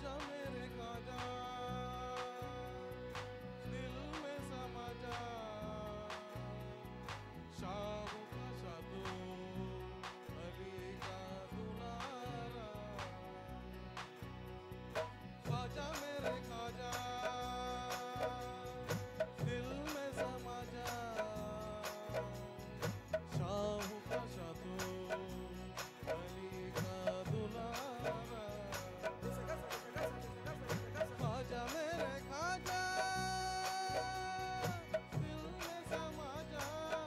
ख्वाजा मेरे ख्वाजा दिल में समा जा शाम का शादो अली का दुलारा ख्वाजा मेरे ख्वाजा दिल में समा जा शाम का शादो अली का दुलारा ख्वाजा मेरे ख्वाजा दिल में समा जा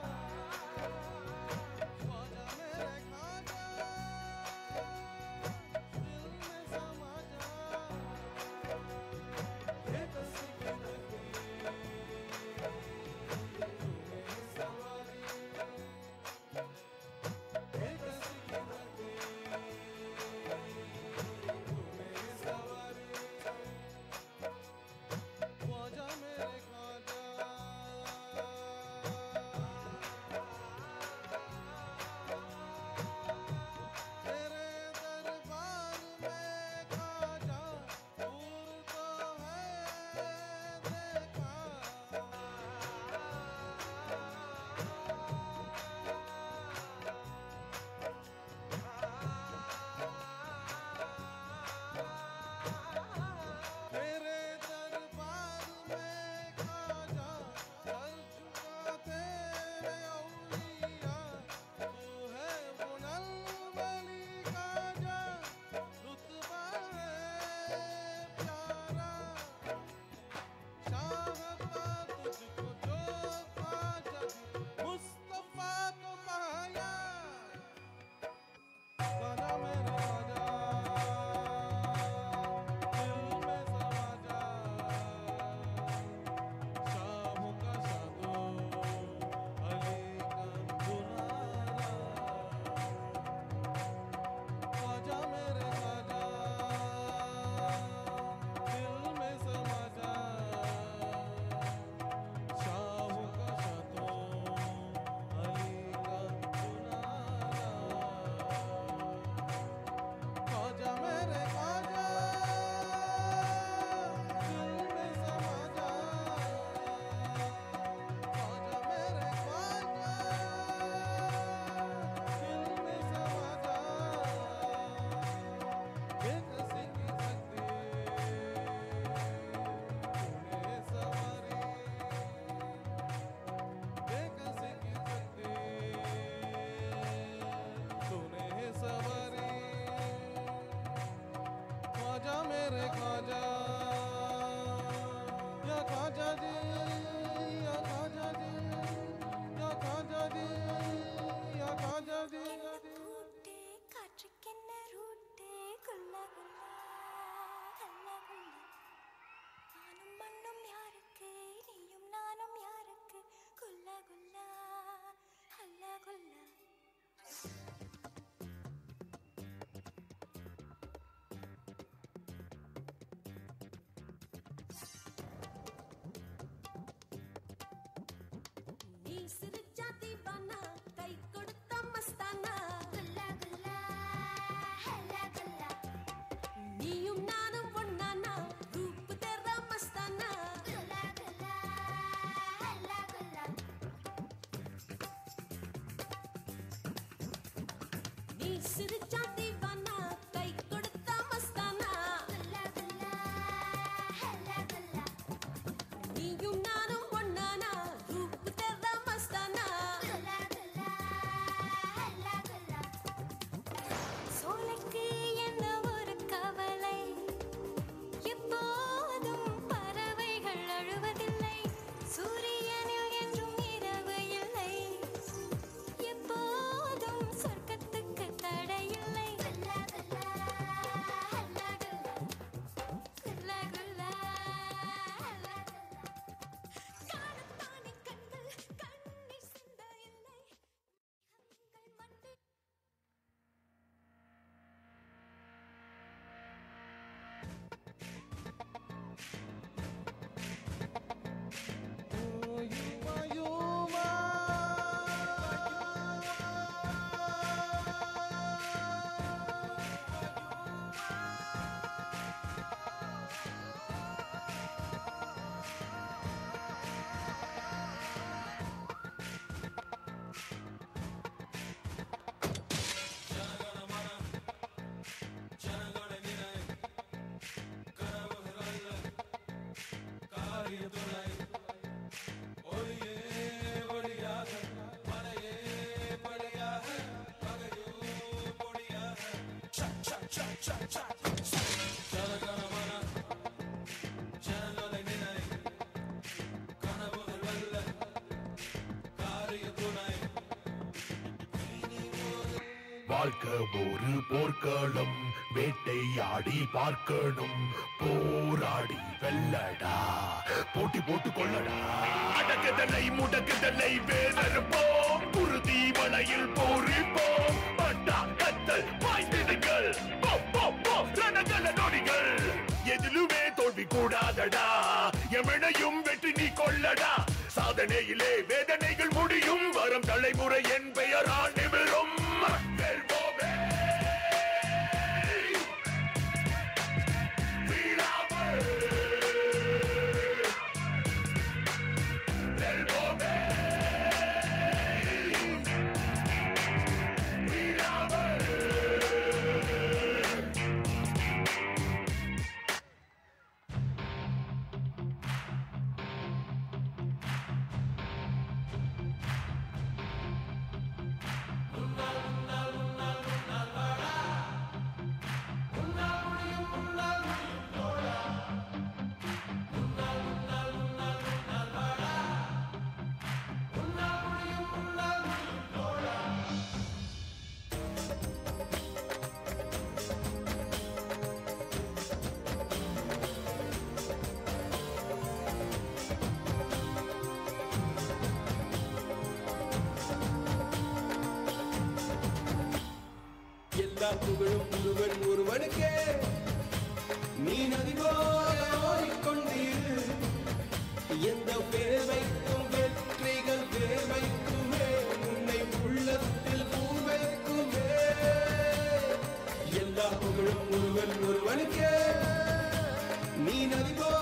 ख्वाजा मेरे ख्वाजा दिल में समा जा ये कसी की तकदीर तूने सवारी ये कसी की तकदीर तूने सवारी ख्वाजा मेरे ख्वाजा तेरे दरबार में ख्वाजा दूर तो है देखा तेरे दरबार में ख्वाजा चल चुका तेरे औलिया तू है मुनल वली ख्वाजा रुतबा है प्यारा चाहता तुझको जो ख्वाजा मुस्तफा को पाया ख्वाजा मेरा ख्वाजा दिल में समा जा शाम का शादो अली का दुलारा ख्वाजा मेरे ख्वाजा दिल में समा जा शाम का शादो अली का दुलारा ख्वाजा मेरे ख्वाजा दिल में समा जा ख्वाजा मेरे ख्वाजा दिल में समा जा बेकसी की तकदीर तूने सवारी बेकसी की तकदीर तूने सवारी ख्वाजा मेरे ख्वाजा या ख्वाजा जी या ख्वाजा जी या ख्वाजा जी या ख्वाजा जी ரூட்டே காற்றுக்கென்ன ரூட்டே குல்லா குல்லா கல்லா குல்லா நானும் மண்ணும் யாருக்கு நீயும் நானும் யாருக்கு குல்லா குல்லா அல்லா குல்லா நீ சிரிச்சா தீவானா கை கொடுத்த மஸ்தானா குல்லா குல்லா ஹல்லா குல்லா நீயும் நானும் ஒண்ணானா ரூப் தெரா மஸ்தானா குல்லா குல்லா ஹல்லா குல்லா நீ சிரிச்சா தீவானா கை கொடுத்த மஸ்தானா குல்லா குல்லா ஹல்லா குல்லா நீயும் நானும் ஒண்ணானா ரூப் தெரா மஸ்தானா குல்லா குல்லா ஹல்லா குல்லா சோலைக்கு என்ன ஒரு கவலை எப்போதும் பறவைகள் அழுவதில்லை சூரியனில் என்றும் இரவு இல்லை எப்போதும் சொர்க்கத்துக்கு தடையில்லை வாழ்க்கை ஒரு போர்க்களம் வேட்டையாடி பார்க்கணும் போராடி வெல்லடா போட்டி போட்டு கொள்ளடா அடக்குதலை முடக்குதலை வேதறுப்போம் குருதி மலையில் போரிப்போம் பட்டா கத்தல் பாய்ந்திடுங்கள் போ போ போ ரணகல நொடிகள் எதிலுமே தோல்வி கூடாதடா எமனையும் வெற்றி நீ கொள்ளடா சாதனையிலே வேதனைகள் முடியும் வரும் தலைமுறை என் பெயரால் நிமிரும் வெல்வோமே வீழாமல் வெல்வோமே வீழாமல் எல்லா புகழும் ஒருவன் ஒருவனுக்கே நீ நதி போல ஓடிக்கொண்டீரு எந்த வேர்வைக்கும் வெற்றிகள் வேர்வைக்குமே உன்னை உள்ளத்தில் பூவைக்குமே எல்லா புகழும் ஒருவன் ஒருவனுக்கே நீ நதி போல